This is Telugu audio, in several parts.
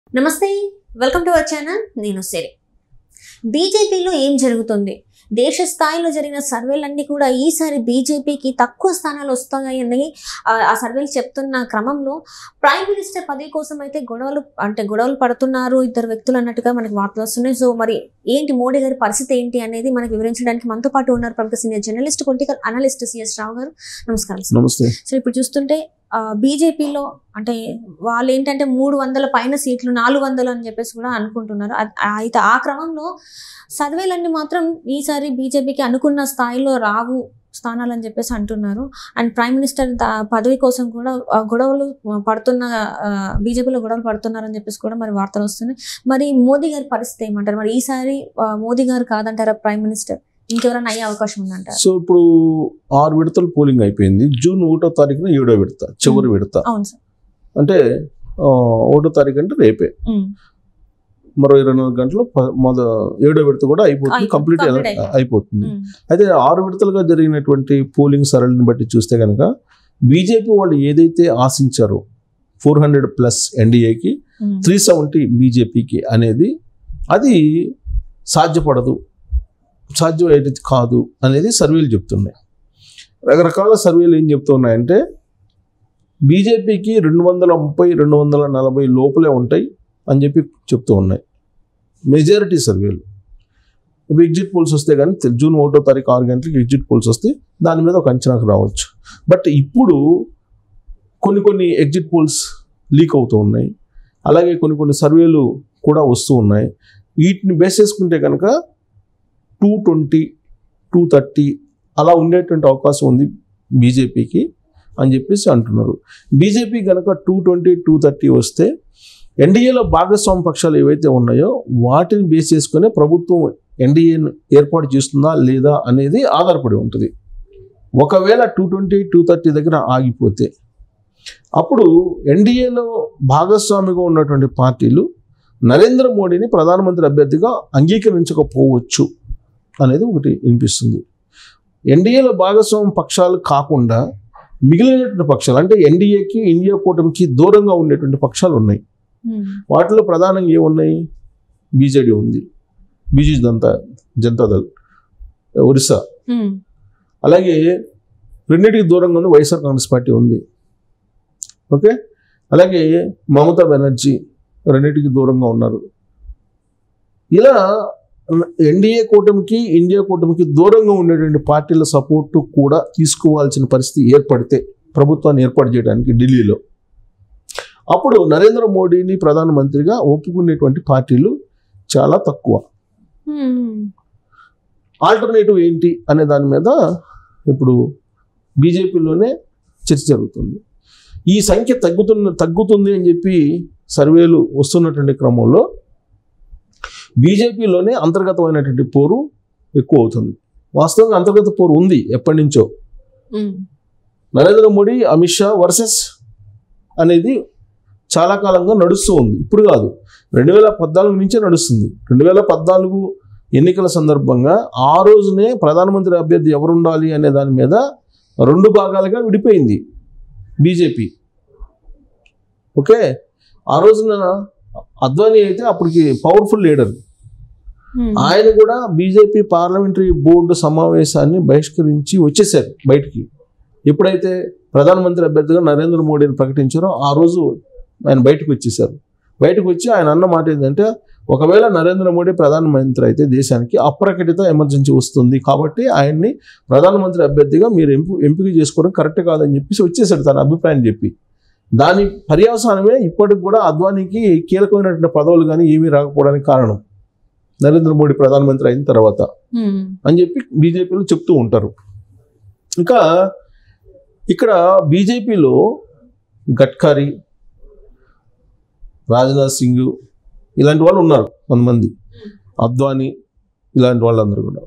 నమస్తే వెల్కమ్ టు అవర్ ఛానల్ నేను సిరి బీజేపీలో ఏం జరుగుతుంది దేశ స్థాయిలో జరిగిన సర్వేలన్నీ కూడా ఈసారి బీజేపీకి తక్కువ స్థానాలు వస్తాయని ఆ, ఆ సర్వేలు చెప్తున్న క్రమంలో ప్రైమ్ మినిస్టర్ పదవి కోసం అయితే గొడవలు అంటే గొడవలు పడుతున్నారు ఇద్దరు వ్యక్తులు అన్నట్టుగా మనకి వార్తలు వస్తున్నాయి సో మరి ఏంటి మోడీ గారి పరిస్థితి ఏంటి అనేది మనకి వివరించడానికి మనతో పాటు ఉన్నారు ప్రముఖ senior journalist political analyst CS Rao గారు నమస్కారం సార్ నమస్తే సో ఇప్పుడు చూస్తుంటే బీజేపీలో అంటే వాళ్ళు ఏంటంటే మూడు వందల పైన సీట్లు నాలుగు వందలు అని చెప్పేసి కూడా అనుకుంటున్నారు అద్- అయితే ఆ క్రమంలో సర్వేలన్నీ మాత్రం ఈసారి బీజేపీకి అనుకున్న స్థాయిలో రావు స్థానాలు అని చెప్పేసి అంటున్నారు అండ్ ప్రైమ్ మినిస్టర్ ద- పదవి కోసం కూడా ఆ, గొడవలు పడుతున్న బీజేపీలో గొడవలు పడుతున్నారని చెప్పేసి కూడా మరి వార్తలు వస్తున్నాయి మరి మోదీ గారి పరిస్థితి ఏమంటారు మరి ఈసారి ఆ, మోదీ గారు కాదంటారా ప్రైమ్ మినిస్టర్ ఇంకెవరైనా అయ్యే అవకాశం ఉందంటారు సో ఇప్పుడు ఆరు విడతలు పోలింగ్ అయిపోయింది జూన్ ఒకటో తారీఖున ఏడో విడత చివరి విడత అవును సార్ అంటే ఆ, ఒకటో తారీఖు అంటే రేపే ఉమ్. మరో ఇరవై నాలుగు గంటలు ప- మొద ఏడో విడత కూడా అయిపోతుంది అయిపో- కంప్లీట్ complete అయిపోతుంది. అయిపోతుంది ఉమ్. అయితే ఆరు విడతలుగా జరిగినటువంటి పోలింగ్ సరళిని బట్టి చూస్తే కనుక బీజేపీ వాళ్ళు ఏదైతే ఆశించారో ఫోర్ హండ్రెడ్ ప్లస్ ఎన్డీఏకి ఉమ్. త్రీ సెవెంటీ బీజేపీకి అనేది అది సాధ్యపడదు సాధ్యమయ్యేది కాదు అనేది సర్వేలు చెప్తున్నాయి రకరకాల సర్వేలు ఏం చెప్తున్నాయంటే బీజేపీకి రెండు వందల ముప్పై రెండు వందల నలభై లోపలే ఉంటాయి అని చెప్పి చెప్తూ ఉన్నాయి మెజారిటీ సర్వేలు ఎగ్జిట్ పోల్స్ వస్తే కానీ తె- జూన్ ఒకటో తారీఖు ఆరు గంటలకు ఎగ్జిట్ పోల్స్ వస్తే దాని మీద ఒక అంచనాకు రావచ్చు బట్ ఇప్పుడు కొన్ని కొన్ని ఎగ్జిట్ పోల్స్ లీక్ అవుతూ ఉన్నాయి అలాగే కొన్ని కొన్ని సర్వేలు కూడా వస్తూ ఉన్నాయి వీటిని బేస్ చేసుకుంటే కనుక టూ ట్వంటీ టూ థర్టీ అలా ఉండేటువంటి అవకాశం ఉంది బీజేపీకి అని చెప్పేసి అంటున్నారు బీజేపీ కనుక టూ ట్వంటీ టూ థర్టీ వస్తే ఎన్డీఏలో భాగస్వామ్య పక్షాలు ఏవైతే ఉన్నాయో వాటిని బేస్ చేసుకునే ప్రభుత్వం ఎన్డీఏను ఏర్పాటు చేస్తుందా లేదా అనేది ఆధారపడి ఉంటుంది ఒకవేళ టూ ట్వంటీ టూ థర్టీ దగ్గర ఆగిపోతే అప్పుడు ఎన్డీఏలో భాగస్వామిగా ఉన్నటువంటి పార్టీలు నరేంద్ర మోడీని ప్రధానమంత్రి అభ్యర్థిగా అంగీకరించకపోవచ్చు అనేది ఒకటి వినిపిస్తుంది ఎన్డీఏలో భాగస్వామ్య పక్షాలు కాకుండా మిగిలినటువంటి పక్షాలు అంటే ఎన్డీఏకి ఇండియా కూటమికి దూరంగా ఉండేటువంటి పక్షాలు ఉన్నాయి ఉమ్. వాటిలో ప్రధానంగా ఏమున్నాయి బీజేడీ ఉంది బీజూ జనతా జనతాదళ్ ఒరిస్సా ఉమ్. అలాగే రెండింటికి దూరంగా ఉంది వైఎస్ఆర్ కాంగ్రెస్ పార్టీ ఉంది ఓకే అలాగే మమతా బెనర్జీ రెండింటికి దూరంగా ఉన్నారు ఇలా ఎన్డీఏ కూటమికి ఇండియా కూటమికి దూరంగా ఉండేటువంటి పార్టీల సపోర్టు కూడా తీసుకోవాల్సిన పరిస్థితి ఏర్పడితే ప్రభుత్వాన్ని ఏర్పాటు చేయడానికి ఢిల్లీలో అప్పుడు నరేంద్ర మోడీని ప్రధానమంత్రిగా ఒప్పుకునేటువంటి పార్టీలు చాలా తక్కువ ఉమ్. ఆల్టర్నేటివ్ ఏంటి అనే దాని మీద ఇప్పుడు బీజేపీలోనే చర్చ జరుగుతుంది ఈ సంఖ్య తగ్గుతున్న తగ్గుతుంది అని చెప్పి సర్వేలు వస్తున్నటువంటి క్రమంలో బీజేపీలోనే అంతర్గతమైనటువంటి పోరు ఎక్కువ అవుతుంది వాస్తవంగా అంతర్గత పోరు ఉంది ఎప్పటి నుంచో ఉమ్. నరేంద్ర మోడీ అమిత్ షా వర్సెస్ అనేది చాలా కాలంగా నడుస్తూ ఉంది ఇప్పుడు కాదు రెండు వేల పద్నాలుగు నుంచే నడుస్తుంది రెండు వేల పద్నాలుగు ఎన్నికల సందర్భంగా ఆ రోజునే ప్రధానమంత్రి అభ్యర్థి ఎవరు ఉండాలి అనే దాని మీద రెండు భాగాలుగా విడిపోయింది బీజేపీ ఓకే ఆ రోజున అద్వానీ అయితే అప్పటికి పవర్ఫుల్ లీడర్ ఉమ్. ఆయన కూడా బీజేపీ పార్లమెంటరీ బోర్డు సమావేశాన్ని బహిష్కరించి వచ్చేసారు బయటికి ఎప్పుడైతే ప్రధానమంత్రి అభ్యర్థిగా నరేంద్ర మోడీని ప్రకటించారో ఆ రోజు ఆయన బయటకు వచ్చేసారు బయటకు వచ్చి ఆయన అన్న మాట ఏంటంటే ఒకవేళ నరేంద్ర మోడీ ప్రధానమంత్రి అయితే దేశానికి అప్రకటిత ఎమర్జెన్సీ వస్తుంది కాబట్టి ఆయన్ని ప్రధానమంత్రి అభ్యర్థిగా మీరు ఎంపు ఎంపిక చేసుకోవడం కరెక్ట్ కాదని చెప్పేసి వచ్చేసాడు తన అభిప్రాయం చెప్పి దాని పర్యవసానమే ఇప్పటికి కూడా అద్వానీకి కీలకమైనటువంటి పదవులు కానీ ఏమీ రాకపోవడానికి కారణం నరేంద్ర మోడీ ప్రధానమంత్రి అయిన తర్వాత ఉమ్. అని చెప్పి బీజేపీలో చెప్తూ ఉంటారు ఇంకా ఇక్కడ బీజేపీలో గడ్కరీ రాజ్నాథ్ సింగ్ ఇలాంటి వాళ్ళు ఉన్నారు కొంతమంది అద్వానీ ఇలాంటి వాళ్ళందరూ కూడా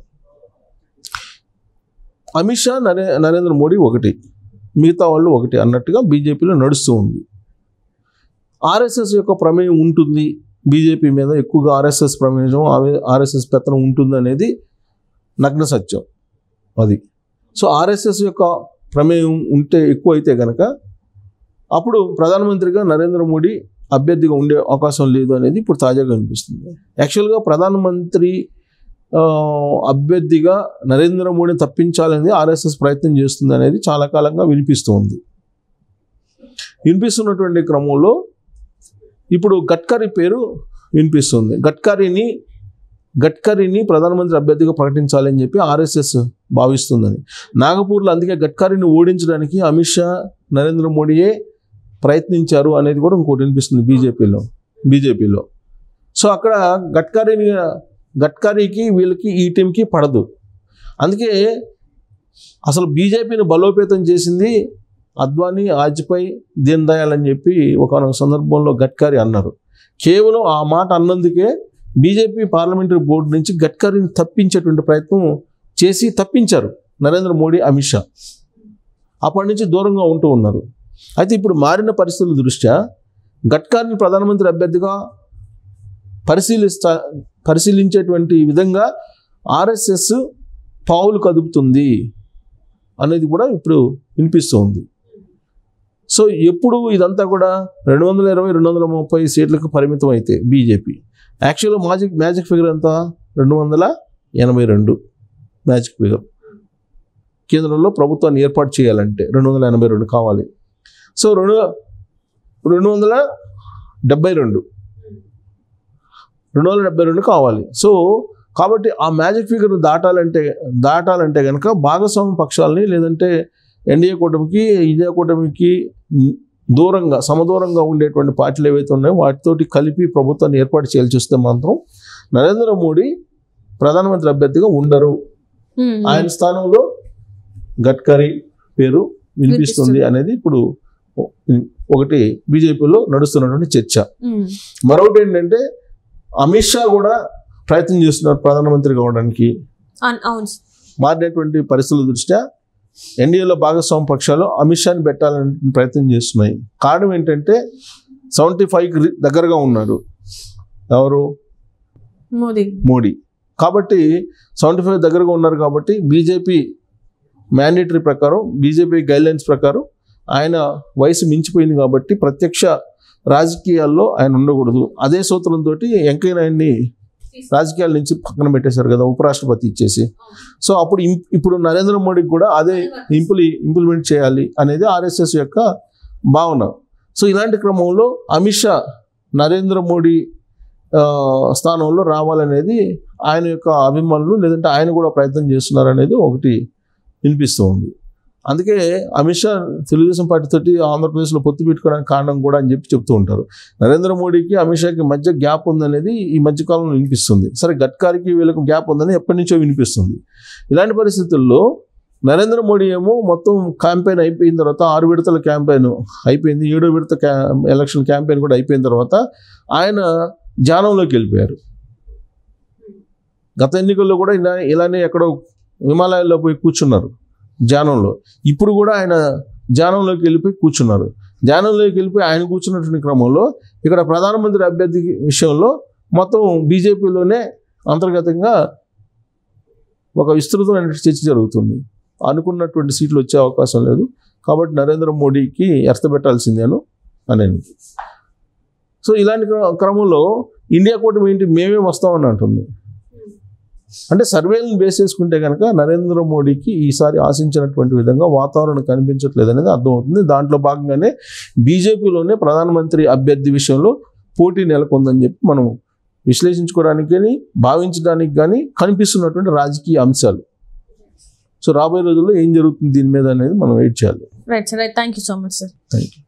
అమిత్ షా నరే నరేంద్ర మోడీ ఒకటి మిగతా వాళ్ళు ఒకటి అన్నట్టుగా బీజేపీలో నడుస్తూ ఉంది ఆర్ఎస్ఎస్ యొక్క ప్రమేయం ఉంటుంది బీజేపీ మీద ఎక్కువగా ఆర్ఎస్ఎస్ ప్రమేయం ఆర్ఎస్ఎస్ పెత్తనం ఉంటుంది అనేది నగ్న సత్యం అది సో ఆర్ఎస్ఎస్ యొక్క ప్రమేయం ఉంటే ఎక్కువ అయితే కనుక అప్పుడు ప్రధానమంత్రిగా నరేంద్ర మోడీ అభ్యర్థిగా ఉండే అవకాశం లేదు అనేది ఇప్పుడు తాజాగా అనిపిస్తుంది యాక్చువల్గా ప్రధానమంత్రి ఆ, అభ్యర్థిగా నరేంద్ర మోడీని తప్పించాలనేది ఆర్ఎస్ఎస్ ప్రయత్నం చేస్తుంది అనేది చాలా కాలంగా వినిపిస్తుంది వినిపిస్తున్నటువంటి క్రమంలో ఇప్పుడు గడ్కరీ పేరు వినిపిస్తుంది గడ్కరీని గడ్కరీని ప్రధానమంత్రి అభ్యర్థిగా ప్రకటించాలని చెప్పి ఆర్ఎస్ఎస్ భావిస్తుందని నాగపూర్లో అందుకే గడ్కరీని ఓడించడానికి అమిత్ షా నరేంద్ర మోడీయే ప్రయత్నించారు అనేది కూడా ఇంకోటి వినిపిస్తుంది బీజేపీలో బీజేపీలో సో అక్కడ గడ్కరీని గడ్కరీకి వీళ్ళకి ఈ టీంకి పడదు అందుకే అసలు బీజేపీని బలోపేతం చేసింది అద్వానీ వాజ్పేయి దీన్ దయాల్ అని చెప్పి ఒక సందర్భంలో గడ్కరీ అన్నారు కేవలం ఆ మాట అన్నందుకే బీజేపీ పార్లమెంటరీ బోర్డు నుంచి గడ్కరీని తప్పించేటువంటి ప్రయత్నం చేసి తప్పించారు నరేంద్ర మోడీ అమిత్ షా అప్పటి నుంచి దూరంగా ఉంటూ ఉన్నారు అయితే ఇప్పుడు మారిన పరిస్థితుల దృష్ట్యా గడ్కరీని ప్రధానమంత్రి అభ్యర్థిగా పరిశీలిస్తా పరిశీలించేటువంటి విధంగా ఆర్ఎస్ఎస్ పావులు కదుపుతుంది అనేది కూడా ఇప్పుడు వినిపిస్తుంది సో ఎప్పుడు ఇదంతా కూడా రెండు వందల ఇరవై రెండు వందల ముప్పై సీట్లకు పరిమితం అయితే బీజేపీ యాక్చువల్గా మ్యాజిక్ మ్యాజిక్ ఫిగర్ ఎంత రెండు వందల ఎనభై రెండు మ్యాజిక్ ఫిగర్ కేంద్రంలో ప్రభుత్వాన్ని ఏర్పాటు చేయాలంటే రెండు వందల ఎనభై రెండు కావాలి సో రెండు రెండు వందల డెబ్బై రెండు రెండు వందల డెబ్బై రెండు కావాలి సో కాబట్టి ఆ మ్యాజిక్ ఫిగర్ దాటాలంటే దాటాలంటే కనుక భాగస్వామ్య పక్షాలని లేదంటే ఎన్డీఏ కూటమికి ఇండియా కూటమికి మ్, దూరంగా సమదూరంగా ఉండేటువంటి పార్టీలు ఏవైతే ఉన్నాయో వాటితోటి కలిపి ప్రభుత్వాన్ని ఏర్పాటు చేయాల్సి వస్తే మాత్రం నరేంద్ర మోడీ ప్రధానమంత్రి అభ్యర్థిగా ఉండరు ఉమ్, ఆయన స్థానంలో గడ్కరీ పేరు వినిపిస్తుంది అనేది ఇప్పుడు ఒకటి బీజేపీలో నడుస్తున్నటువంటి చర్చ ఉమ్, మరొకటి ఏంటంటే అమిత్ షా కూడా ప్రయత్నం చేస్తున్నారు ప్రధానమంత్రి కావడానికి అన్- అవును సార్. మారినటువంటి పరిస్థితుల దృష్ట్యా ఎన్డీఏలో భాగస్వామ్య పక్షాలు అమిత్ షాని పెట్టాలని ప్రయత్నం చేస్తున్నాయి కారణం ఏంటంటే సెవెంటీ ఫైవ్కి దగ్గరగా ఉన్నారు ఎవరు మోదీ మోడీ కాబట్టి సెవెంటీ ఫైవ్ దగ్గరగా ఉన్నారు కాబట్టి బీజేపీ మ్యాండేటరీ ప్రకారం బీజేపీ గైడ్లైన్స్ ప్రకారం ఆయన వయసు మించిపోయింది కాబట్టి ప్రత్యక్ష రాజకీయాల్లో ఆయన ఉండకూడదు అదే సూత్రంతో వెంకయ్య నాయుడిని రాజకీయాల నుంచి పక్కన పెట్టేశారు కదా ఉపరాష్ట్రపతి ఇచ్చేసి సో అప్పుడు ఇం- ఇప్పుడు నరేంద్ర మోడీకి కూడా అదే ఇంప్లి ఇంప్లిమెంట్ చేయాలి అనేది ఆర్ఎస్ఎస్ యొక్క భావన సో ఇలాంటి క్రమంలో అమిత్ షా నరేంద్ర మోడీ ఆ, స్థానంలో రావాలనేది ఆయన యొక్క అభిమానులు లేదంటే ఆయన కూడా ప్రయత్నం చేస్తున్నారు అనేది ఒకటి వినిపిస్తూ ఉంది అందుకే అమిత్ షా తెలుగుదేశం పార్టీ తోటి ఆంధ్రప్రదేశ్లో పొత్తు పెట్టుకోవడానికి కారణం కూడా అని చెప్పి చెప్తూ ఉంటారు నరేంద్ర మోడీకి అమిత్ షాకి మధ్య గ్యాప్ ఉందనేది ఈ మధ్యకాలంలో వినిపిస్తుంది సరే గడ్కారికి వీళ్ళకి గ్యాప్ ఉందని ఎప్పటి నుంచో వినిపిస్తుంది ఇలాంటి పరిస్థితుల్లో నరేంద్ర మోడీ ఏమో మొత్తం క్యాంపెయిన్ అయిపోయిన తర్వాత ఆరు విడతల క్యాంపెయిన్ అయిపోయింది ఏడో విడత క్యా ఎలక్షన్ క్యాంపెయిన్ కూడా అయిపోయిన తర్వాత ఆయన ధ్యానంలోకి వెళ్ళిపోయారు గత ఎన్నికల్లో కూడా ఇలా ఇలానే ఎక్కడో హిమాలయాల్లో పోయి కూర్చున్నారు ధ్యానంలో ఇప్పుడు కూడా ఆయన ధ్యానంలోకి వెళ్ళిపోయి కూర్చున్నారు ధ్యానంలోకి వెళ్ళిపోయి ఆయన కూర్చున్నటువంటి క్రమంలో ఇక్కడ ప్రధానమంత్రి అభ్యర్థి విషయంలో మొత్తం బీజేపీలోనే అంతర్గతంగా ఒక విస్తృతమైన చర్చ జరుగుతుంది అనుకున్నటువంటి సీట్లు వచ్చే అవకాశం లేదు కాబట్టి నరేంద్ర మోడీకి ఎర్తబెట్టాల్సిందేను అనేది సో ఇలాంటి క్ర- క్రమంలో ఇండియా కూటమి ఏంటి మేమే వస్తామని అంటుంది అంటే సర్వేలను బేస్ చేసుకుంటే కనుక నరేంద్ర మోడీకి ఈసారి ఆశించినటువంటి విధంగా వాతావరణం కనిపించట్లేదు అనేది అర్థమవుతుంది దాంట్లో భాగంగానే బీజేపీలోనే ప్రధానమంత్రి అభ్యర్థి విషయంలో పోటీ నెలకొందని చెప్పి మనం విశ్లేషించుకోవడానికి కానీ భావించడానికి కానీ కనిపిస్తున్నటువంటి రాజకీయ అంశాలు సో రాబోయే రోజుల్లో ఏం జరుగుతుంది దీని మీద అనేది మనం వెయిట్ చేయాలి right sir thank you so much sir thank you